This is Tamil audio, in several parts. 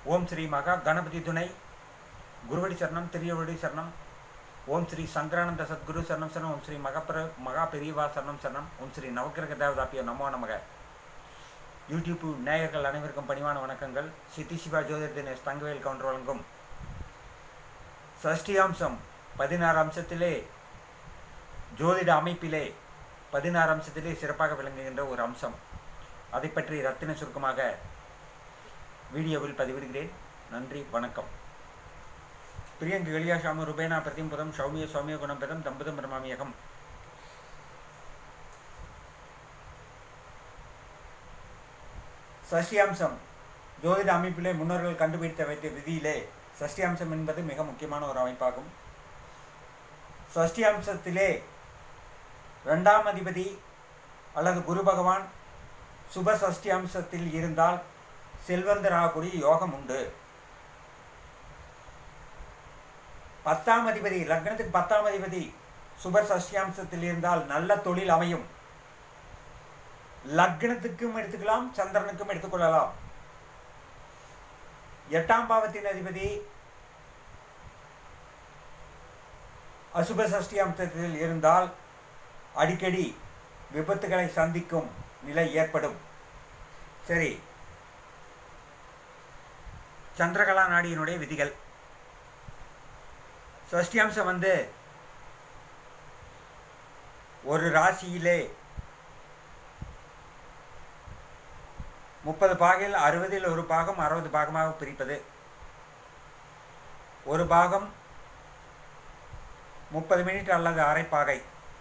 ஓம் ஸ்ரீ மகா கணபதி துணை குருவடி சரணம் திரியவடி சரணம் ஓம் ஸ்ரீ சங்கரானந்த சத்குரு சரணம் சரணம் ஓம் ஸ்ரீ மகப்பர மகா பெரியவா சரணம் சரணம் ஓம் ஸ்ரீ நவக்கிரக தேவதாப்பிய நமோ நமக யூடியூப் நேயர்கள் அனைவருக்கும் பணிவான வணக்கங்கள் சித்தி சிவா ஜோதிர் தினேஷ் தங்கவேல் கவுண்டர் வழங்கும் சஷ்டியாம்சம் பதினாறு அம்சத்திலே ஜோதிட அமைப்பிலே பதினாறு அம்சத்திலே சிறப்பாக விளங்குகின்ற ஒரு அம்சம் அதை பற்றி ரத்தின சுருக்கமாக வீடியோவில் பதிவிடுகிறேன் நன்றி வணக்கம் பிரியங்கு கலியா சாமு ருபேனா பிரதிம்பதம் சௌமிய சௌமிய குணம்பதம் தம்பதம் பிரமாமியகம் சஷ்டியாம்சம் ஜோதிட அமைப்பிலே முன்னோர்கள் கண்டுபிடித்த வைத்த விதியிலே சஷ்டியாம்சம் என்பது மிக முக்கியமான ஒரு அமைப்பாகும் சஷ்டியாம்சத்திலே ரெண்டாம் அதிபதி அல்லது குரு பகவான் சுப சஷ்டியாம்சத்தில் இருந்தால் செல்வந்தராகக்கூடிய யோகம் உண்டு பத்தாம் அதிபதி லக்னத்துக்கு பத்தாம் அதிபதி சுபர் சஷ்டியாம்சத்தில் இருந்தால் நல்ல தொழில் அமையும் லக்னத்துக்கும் எடுத்துக்கலாம் சந்திரனுக்கும் எடுத்துக்கொள்ளலாம் எட்டாம் பாவத்தின் அதிபதி அசுப சஷ்டியாம்சத்தில் இருந்தால் அடிக்கடி விபத்துகளை சந்திக்கும் நிலை ஏற்படும் சரி சந்திரகலா நாடியினுடைய விதிகள் சஷ்டியாம்சம் வந்து ஒரு ராசியிலே முப்பது பாகில் அறுபதில் ஒரு பாகம் அறுபது பாகமாக பிரிப்பது ஒரு பாகம் முப்பது மினிட் அல்லது அரைப்பாகை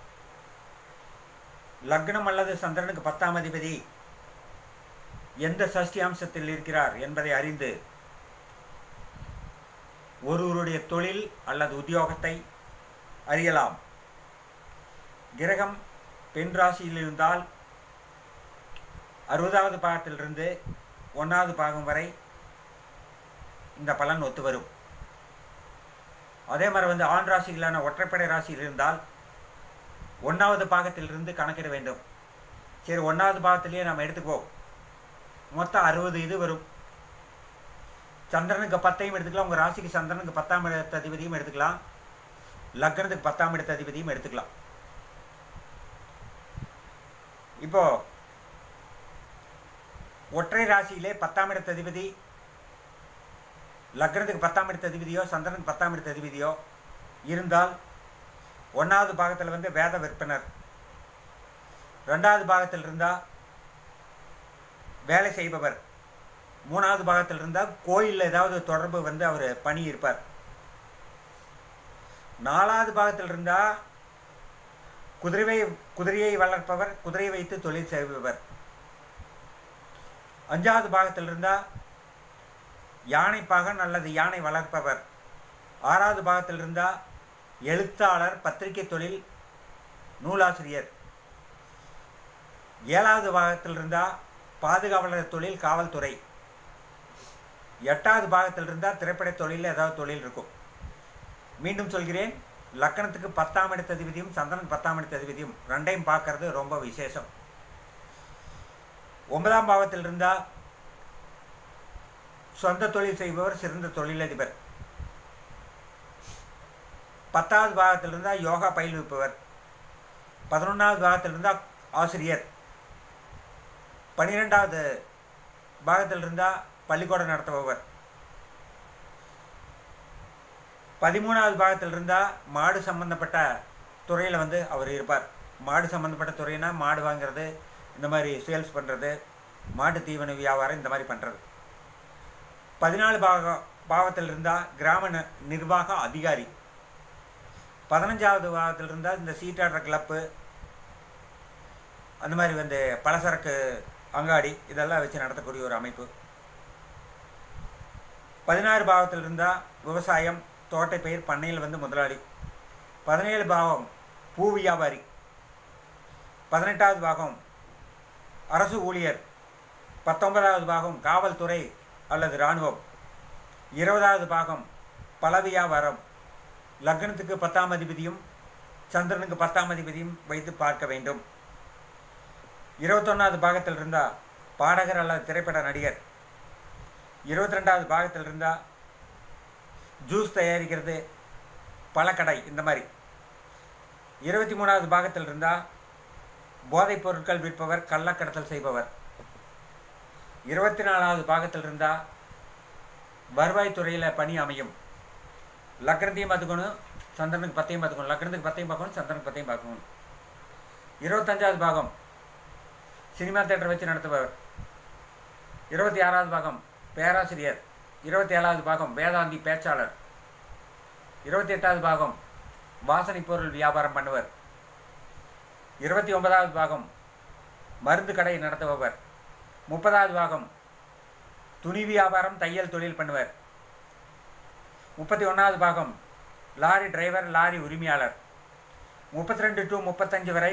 லக்னம் அல்லது சந்திரனுக்கு பத்தாம் அதிபதி எந்த சஷ்டி அம்சத்தில் இருக்கிறார் என்பதை அறிந்து ஒருவருடைய தொழில் அல்லது உத்தியோகத்தை அறியலாம் கிரகம் பெண் ராசியில் இருந்தால் அறுபதாவது பாகத்திலிருந்து ஒன்றாவது பாகம் வரை இந்த பலன் ஒத்து வரும் அதே மாதிரி வந்து ஆண் ராசிகளான ஒற்றைப்படை ராசியில் இருந்தால் ஒன்றாவது பாகத்திலிருந்து கணக்கிட வேண்டும் சரி ஒன்றாவது பாகத்திலேயே நம்ம எடுத்துக்குவோம் மொத்தம் அறுபது இது வரும் சந்திரனுக்கு பத்தையும் எடுத்துக்கலாம் உங்கள் ராசிக்கு சந்திரனுக்கு பத்தாம் இடத்த அதிபதியும் எடுத்துக்கலாம் லக்னத்துக்கு பத்தாம் இடத்த அதிபதியும் எடுத்துக்கலாம் இப்போ ஒற்றை ராசியிலே பத்தாம் இடத்த அதிபதி லக்னத்துக்கு பத்தாம் இடத்த அதிபதியோ சந்திரனுக்கு பத்தாம் இடத்த அதிபதியோ இருந்தால் ஒன்றாவது பாகத்தில் வந்து வேத விற்பனர் ரெண்டாவது பாகத்தில் இருந்தால் வேலை செய்பவர் மூணாவது பாகத்தில் இருந்தால் கோயிலில் ஏதாவது தொடர்பு வந்து அவர் பணி இருப்பார் நாலாவது பாகத்தில் இருந்தால் குதிரை குதிரையை வளர்ப்பவர் குதிரையை வைத்து தொழில் செய்பவர் அஞ்சாவது பாகத்தில் இருந்தால் யானை பாகன் அல்லது யானை வளர்ப்பவர் ஆறாவது பாகத்தில் இருந்தால் எழுத்தாளர் பத்திரிகை தொழில் நூலாசிரியர் ஏழாவது பாகத்தில் இருந்தால் பாதுகாவலர் தொழில் காவல்துறை எட்டாவது பாகத்தில் இருந்தால் திரைப்பட தொழிலில் ஏதாவது தொழில் இருக்கும் மீண்டும் சொல்கிறேன் லக்கணத்துக்கு பத்தாம் இடத்த அதிபதியும் சந்திரன் பத்தாம் இடத்த அதிபதியும் ரெண்டையும் பார்க்கறது ரொம்ப விசேஷம் ஒன்பதாம் பாவத்தில் இருந்தால் சொந்த தொழில் செய்பவர் சிறந்த தொழிலதிபர் பத்தாவது பாகத்தில் இருந்தால் யோகா பயில்விப்பவர் பதினொன்றாவது பாகத்தில் இருந்தால் ஆசிரியர் பன்னிரெண்டாவது பாகத்தில் இருந்தால் பள்ளிக்கூடம் நடத்துபவர் பதிமூணாவது பாகத்தில் இருந்தால் மாடு சம்மந்தப்பட்ட துறையில் வந்து அவர் இருப்பார் மாடு சம்மந்தப்பட்ட துறையினா மாடு வாங்கிறது இந்த மாதிரி சேல்ஸ் பண்ணுறது மாட்டு தீவன வியாபாரம் இந்த மாதிரி பண்ணுறது பதினாலு பாக பாவத்தில் இருந்தால் கிராம நிர்வாக அதிகாரி பதினஞ்சாவது பாகத்தில் இருந்தால் இந்த சீட்டாடுற கிளப்பு அந்த மாதிரி வந்து பலசரக்கு அங்காடி இதெல்லாம் வச்சு நடத்தக்கூடிய ஒரு அமைப்பு பதினாறு பாவத்தில் இருந்தால் விவசாயம் தோட்டை பயிர் பண்ணையில் வந்து முதலாளி பதினேழு பாவம் பூ வியாபாரி பதினெட்டாவது பாகம் அரசு ஊழியர் பத்தொன்பதாவது பாகம் காவல்துறை அல்லது இராணுவம் இருபதாவது பாகம் பல வியாபாரம் லக்னத்துக்கு பத்தாம் அதிபதியும் சந்திரனுக்கு பத்தாம் அதிபதியும் வைத்து பார்க்க வேண்டும் இருபத்தொன்னாவது பாகத்தில் இருந்தால் பாடகர் அல்லது திரைப்பட நடிகர் இருபத்தி ரெண்டாவது பாகத்தில் இருந்தால் ஜூஸ் தயாரிக்கிறது பழக்கடை இந்த மாதிரி இருபத்தி மூணாவது பாகத்தில் இருந்தால் போதைப் பொருட்கள் விற்பவர் கள்ளக்கடத்தல் செய்பவர் இருபத்தி நாலாவது பாகத்தில் இருந்தால் வருவாய்த்துறையில் பணி அமையும் லக்னத்தையும் பார்த்துக்கணும் சந்திரனுக்கு பத்தையும் பார்த்துக்கணும் லக்னத்துக்கு பத்தையும் பார்க்கணும் சந்திரனுக்கு பத்தையும் பார்க்கணும் இருபத்தஞ்சாவது பாகம் சினிமா தேட்டர் வச்சு நடத்துபவர் இருபத்தி ஆறாவது பாகம் பேராசிரியர் இருபத்தி ஏழாவது பாகம் வேதாந்தி பேச்சாளர் இருபத்தி எட்டாவது பாகம் வாசனை பொருள் வியாபாரம் பண்ணுவர் இருபத்தி ஒன்பதாவது பாகம் மருந்து கடை நடத்துபவர் முப்பதாவது பாகம் துணி வியாபாரம் தையல் தொழில் பண்ணுவர் முப்பத்தி ஒன்றாவது பாகம் லாரி டிரைவர் லாரி உரிமையாளர் முப்பத்தி ரெண்டு டு முப்பத்தஞ்சு வரை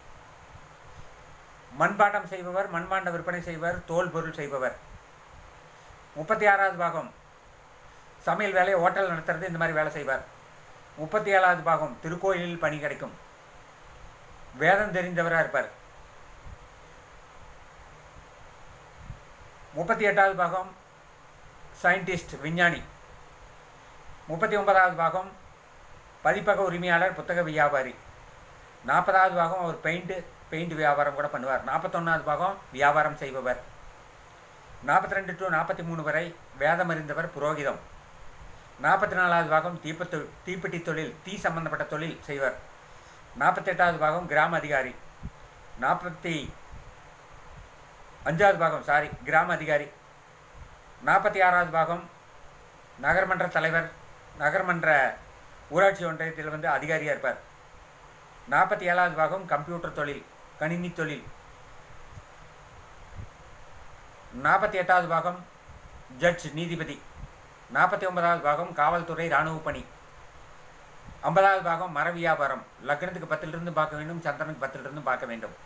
மண்பாட்டம் செய்பவர் மண்பாண்ட விற்பனை செய்பவர் தோல் பொருள் செய்பவர் முப்பத்தி ஆறாவது பாகம் சமையல் வேலை ஹோட்டல் நடத்துறது இந்த மாதிரி வேலை செய்வார் முப்பத்தி ஏழாவது பாகம் திருக்கோயிலில் பணி கிடைக்கும் வேதம் தெரிந்தவராக இருப்பார் முப்பத்தி எட்டாவது பாகம் சயின்டிஸ்ட் விஞ்ஞானி முப்பத்தி ஒன்பதாவது பாகம் பதிப்பக உரிமையாளர் புத்தக வியாபாரி நாற்பதாவது பாகம் அவர் பெயிண்ட்டு பெயிண்ட் வியாபாரம் கூட பண்ணுவார் நாற்பத்தொன்னாவது பாகம் வியாபாரம் செய்பவர் நாற்பத்தி ரெண்டு டு நாற்பத்தி மூணு வரை வேதம் அறிந்தவர் புரோகிதம் நாற்பத்தி நாலாவது பாகம் தீப்பத்தொ தீப்பெட்டி தொழில் தீ சம்பந்தப்பட்ட தொழில் செய்வர் நாற்பத்தெட்டாவது பாகம் கிராம அதிகாரி நாற்பத்தி அஞ்சாவது பாகம் சாரி கிராம அதிகாரி நாற்பத்தி ஆறாவது பாகம் நகர்மன்ற தலைவர் நகர்மன்ற ஊராட்சி ஒன்றியத்தில் வந்து அதிகாரியாக இருப்பார் நாற்பத்தி ஏழாவது பாகம் கம்ப்யூட்டர் தொழில் கணினி தொழில் நாற்பத்தி எட்டாவது பாகம் ஜட்ஜ் நீதிபதி நாற்பத்தி ஒன்பதாவது பாகம் காவல்துறை இராணுவ பணி ஐம்பதாவது பாகம் மர வியாபாரம் லக்னத்துக்கு பத்திலிருந்து பார்க்க வேண்டும் சந்திரனுக்கு பத்திலிருந்து பார்க்க வேண்டும்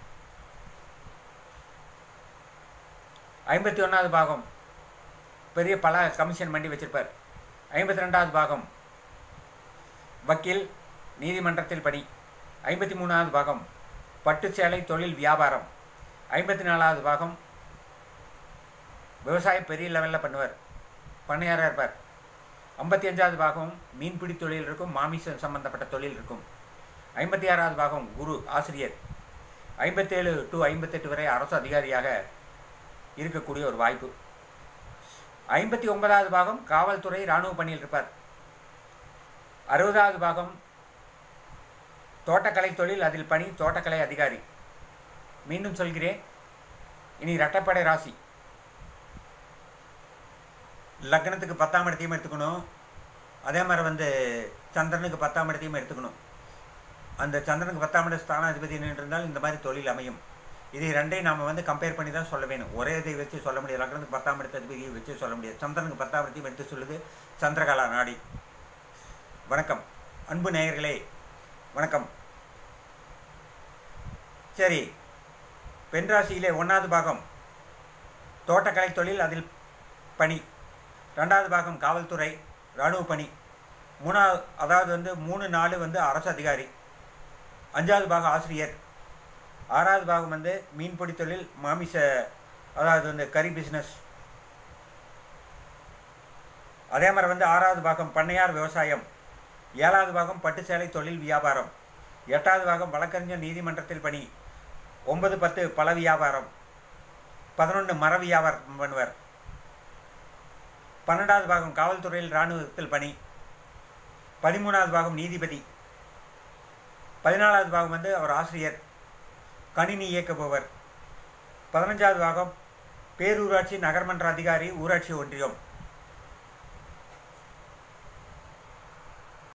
ஐம்பத்தி ஒன்றாவது பாகம் பெரிய பல கமிஷன் பண்ணி வச்சிருப்பார் ஐம்பத்தி ரெண்டாவது பாகம் வக்கீல் நீதிமன்றத்தில் பணி ஐம்பத்தி மூணாவது பாகம் பட்டு சேலை தொழில் வியாபாரம் ஐம்பத்தி நாலாவது பாகம் விவசாயம் பெரிய லெவலில் பண்ணுவார் பண்ணையாராக இருப்பார் ஐம்பத்தி அஞ்சாவது பாகம் மீன்பிடி தொழில் இருக்கும் மாமிசம் சம்பந்தப்பட்ட தொழில் இருக்கும் ஐம்பத்தி ஆறாவது பாகம் குரு ஆசிரியர் ஐம்பத்தேழு டு ஐம்பத்தெட்டு வரை அரசு அதிகாரியாக இருக்கக்கூடிய ஒரு வாய்ப்பு ஐம்பத்தி ஒன்பதாவது பாகம் காவல்துறை இராணுவ பணியில் இருப்பார் அறுபதாவது பாகம் தோட்டக்கலை தொழில் அதில் பணி தோட்டக்கலை அதிகாரி மீண்டும் சொல்கிறேன் இனி இரட்டைப்படை ராசி லக்னத்துக்கு பத்தாம் இடத்தையும் எடுத்துக்கணும் அதே மாதிரி வந்து சந்திரனுக்கு பத்தாம் இடத்தையும் எடுத்துக்கணும் அந்த சந்திரனுக்கு பத்தாம் இட ஸ்தானாதிபதி இருந்தால் இந்த மாதிரி தொழில் அமையும் இது ரெண்டையும் நாம் வந்து கம்பேர் பண்ணி தான் சொல்ல வேணும் ஒரே இதை வச்சு சொல்ல முடியாது லக்னத்துக்கு பத்தாம் இடத்த அதிபதியை வச்சு சொல்ல முடியாது சந்திரனுக்கு பத்தாம் இடத்தையும் எடுத்து சொல்லுது சந்திரகலா நாடி வணக்கம் அன்பு நேயர்களே வணக்கம் சரி பெண் ராசியிலே ஒன்றாவது பாகம் தோட்டக்கலை தொழில் அதில் பணி ரெண்டாவது பாகம் காவல்துறை இராணுவ பணி மூணாவது அதாவது வந்து மூணு நாலு வந்து அரசு அதிகாரி அஞ்சாவது பாகம் ஆசிரியர் ஆறாவது பாகம் வந்து மீன்பிடி தொழில் மாமிச அதாவது வந்து கறி பிஸ்னஸ் அதே மாதிரி வந்து ஆறாவது பாகம் பண்ணையார் விவசாயம் ஏழாவது பாகம் பட்டு சேலை தொழில் வியாபாரம் எட்டாவது பாகம் வழக்கறிஞர் நீதிமன்றத்தில் பணி ஒன்பது பத்து பல வியாபாரம் பதினொன்று மர வியாபாரம் பண்ணுவார் பன்னெண்டாவது பாகம் காவல்துறையில் இராணுவத்தில் பணி பதிமூணாவது பாகம் நீதிபதி பதினாலாவது பாகம் வந்து அவர் ஆசிரியர் கணினி இயக்குபவர் பதினஞ்சாவது பாகம் பேரூராட்சி நகர்மன்ற அதிகாரி ஊராட்சி ஒன்றியம்